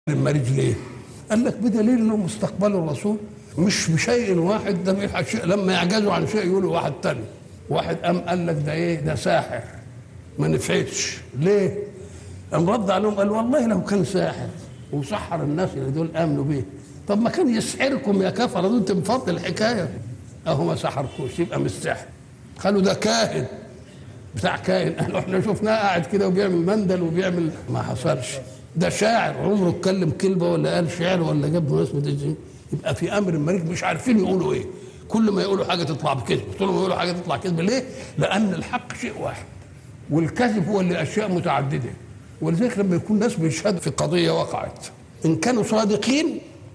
المريض ليه؟ قال لك بدليل انه مستقبل الرسول مش بشيء واحد ده بيلحق شيء لما يعجزوا عن شيء يقولوا واحد تاني واحد قام قال لك ده ايه ده ساحر ما نفعتش ليه؟ قام رد عليهم قال والله لو كان ساحر وسحر الناس اللي دول امنوا بيه طب ما كان يسحركم يا كفره دول تنفض الحكايه اهو ما سحركوش يبقى مش سحر قالوا ده كاهن بتاع كاهن قالوا احنا شفناه قاعد كده وبيعمل مندل وبيعمل ما حصلش ده شاعر عمره اتكلم كلمه ولا قال شعر ولا جاب مناسبه الدين يبقى في امر المريض مش عارفين يقولوا ايه كل ما يقولوا حاجه تطلع بكذب كل ما يقولوا حاجه تطلع كذب ليه؟ لان الحق شيء واحد والكذب هو اللي اشياء متعدده ولذلك لما يكون ناس بيشهدوا في قضيه وقعت ان كانوا صادقين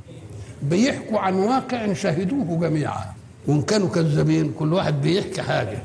بيحكوا عن واقع شهدوه جميعا وان كانوا كذابين كل واحد بيحكي حاجه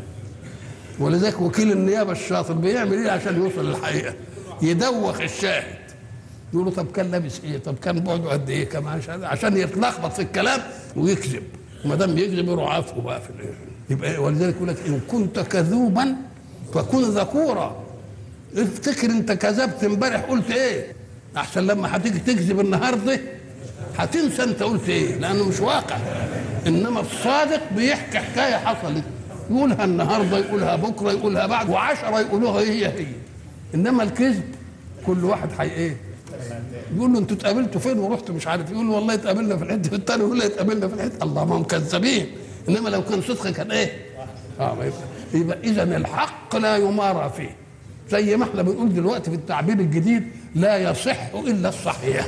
ولذلك وكيل النيابه الشاطر بيعمل ايه عشان يوصل للحقيقه يدوخ الشاهد يقول له طب كان لابس ايه طب كان بعده قد ايه كمان عشان عشان يتلخبط في الكلام ويكذب وما دام يكذب يروح عافه بقى في الايه يبقى ولذلك يقول لك ان كنت كذوبا فكن ذكورا افتكر انت كذبت امبارح قلت ايه احسن لما هتيجي تكذب النهارده هتنسى انت قلت ايه لانه مش واقع انما الصادق بيحكي حكايه حصلت يقولها النهارده يقولها بكره يقولها بعد وعشرة يقولوها هي هي انما الكذب كل واحد حي ايه يقول له انتوا اتقابلتوا فين ورحتوا مش عارف يقول له والله اتقابلنا في الحته الثانيه يقول له اتقابلنا في الحته الله ما هم كذابين انما لو كان صدق كان ايه؟ اه ما يبقى, يبقى اذا الحق لا يمارى فيه زي ما احنا بنقول دلوقتي في التعبير الجديد لا يصح الا الصحيح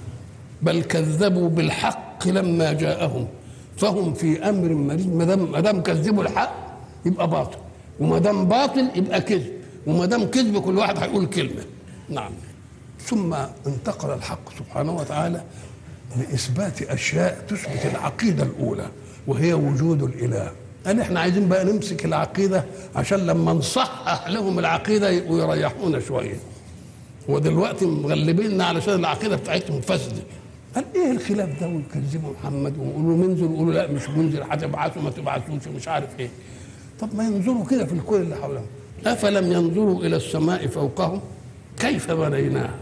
بل كذبوا بالحق لما جاءهم فهم في امر مريض ما دام ما دام كذبوا الحق يبقى باطل وما دام باطل يبقى كذب وما دام كذب كل واحد هيقول كلمه نعم ثم انتقل الحق سبحانه وتعالى لاثبات اشياء تثبت العقيده الاولى وهي وجود الاله قال احنا عايزين بقى نمسك العقيده عشان لما نصحح لهم العقيده ويريحونا شويه ودلوقتي مغلبيننا علشان العقيده بتاعتهم فاسده قال ايه الخلاف ده ويكذبوا محمد ويقولوا منزل ويقولوا لا مش منزل هتبعثوا ما تبعثوش مش عارف ايه طب ما ينظروا كده في الكون اللي حولهم افلم ينظروا الى السماء فوقهم كيف بنيناها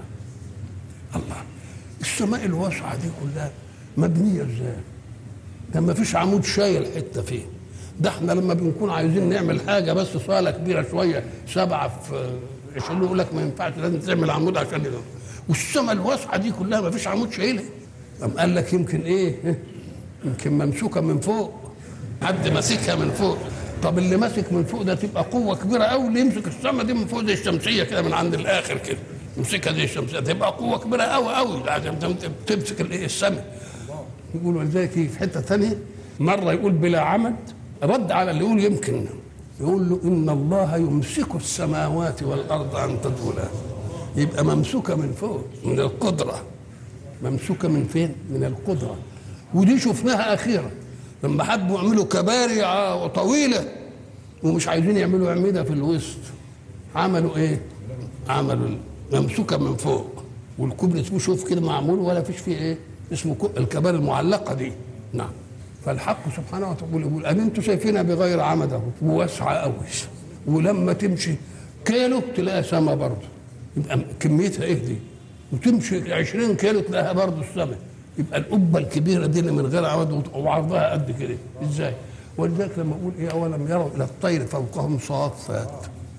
الله السماء الواسعه دي كلها مبنيه ازاي ده ما فيش عمود شايل حته فيه ده احنا لما بنكون عايزين نعمل حاجه بس صاله كبيره شويه سبعه في 20 يقول لك ما ينفعش لازم تعمل عمود عشان يدور. والسماء الواسعه دي كلها ما فيش عمود شايلها قام قال لك يمكن ايه يمكن ممسوكه من فوق حد ماسكها من فوق طب اللي ماسك من فوق ده تبقى قوه كبيره قوي اللي يمسك السماء دي من فوق زي الشمسيه كده من عند الاخر كده يمسكها زي الشمسيه تبقى قوه كبيره قوي قوي عشان تمسك الايه السماء يقول ولذلك في حته ثانيه مره يقول بلا عمد رد على اللي يقول يمكن يقول له ان الله يمسك السماوات والارض ان تزولا يبقى ممسوكه من فوق من القدره ممسوكه من فين؟ من القدره ودي شفناها اخيرا لما حبوا يعملوا كباري طويله ومش عايزين يعملوا اعمده في الوسط عملوا ايه؟ عملوا ممسوكه من فوق والكوبري اسمه شوف كده معمول ولا فيش فيه ايه؟ اسمه الكباري المعلقه دي نعم فالحق سبحانه وتعالى يقول ان انتم شايفينها بغير عمد اهو وواسعه قوي ولما تمشي كيلو تلاقيها سما برضه يبقى كميتها ايه دي؟ وتمشي 20 كيلو تلاقيها برضه السما يبقى القبه الكبيره دي اللي من غير عمد وعرضها قد كده ازاي؟ ولذلك لما اقول ايه اولم يروا الى الطير فوقهم صافات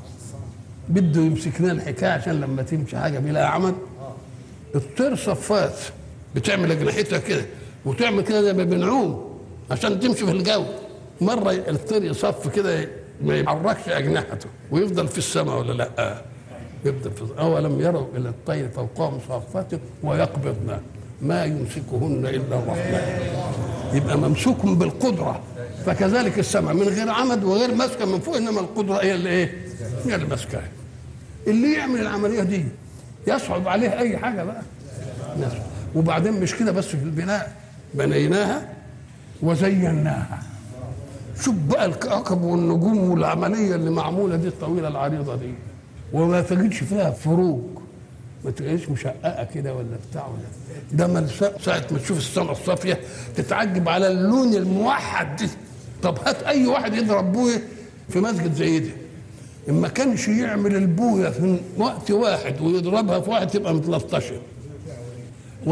بده يمسكنا الحكايه عشان لما تمشي حاجه بلا عمد الطير صفات بتعمل اجنحتها كده وتعمل كده زي ما بنعوم عشان تمشي في الجو مره الطير يصف كده ما يحركش اجنحته ويفضل في السماء ولا لا يفضل في اولم يروا الى الطير فوقهم صافات ويقبضن ما يمسكهن الا الرحمن يبقى ممسوك بالقدره فكذلك السماء من غير عمد وغير ماسكه من فوق انما القدره هي اللي ايه؟ هي اللي ماسكاها اللي يعمل العمليه دي يصعب عليه اي حاجه بقى ناس وبعدين مش كده بس في البناء بنيناها وزيناها شوف بقى الكواكب والنجوم والعمليه اللي معموله دي الطويله العريضه دي وما تجدش فيها فروق ما تلاقيش مشققه كده ولا بتاع ولا ده ما ساعه ما تشوف السماء الصافيه تتعجب على اللون الموحد دي طب هات اي واحد يضرب بويه في مسجد زي ده ما كانش يعمل البويه في وقت واحد ويضربها في واحد تبقى متلطشه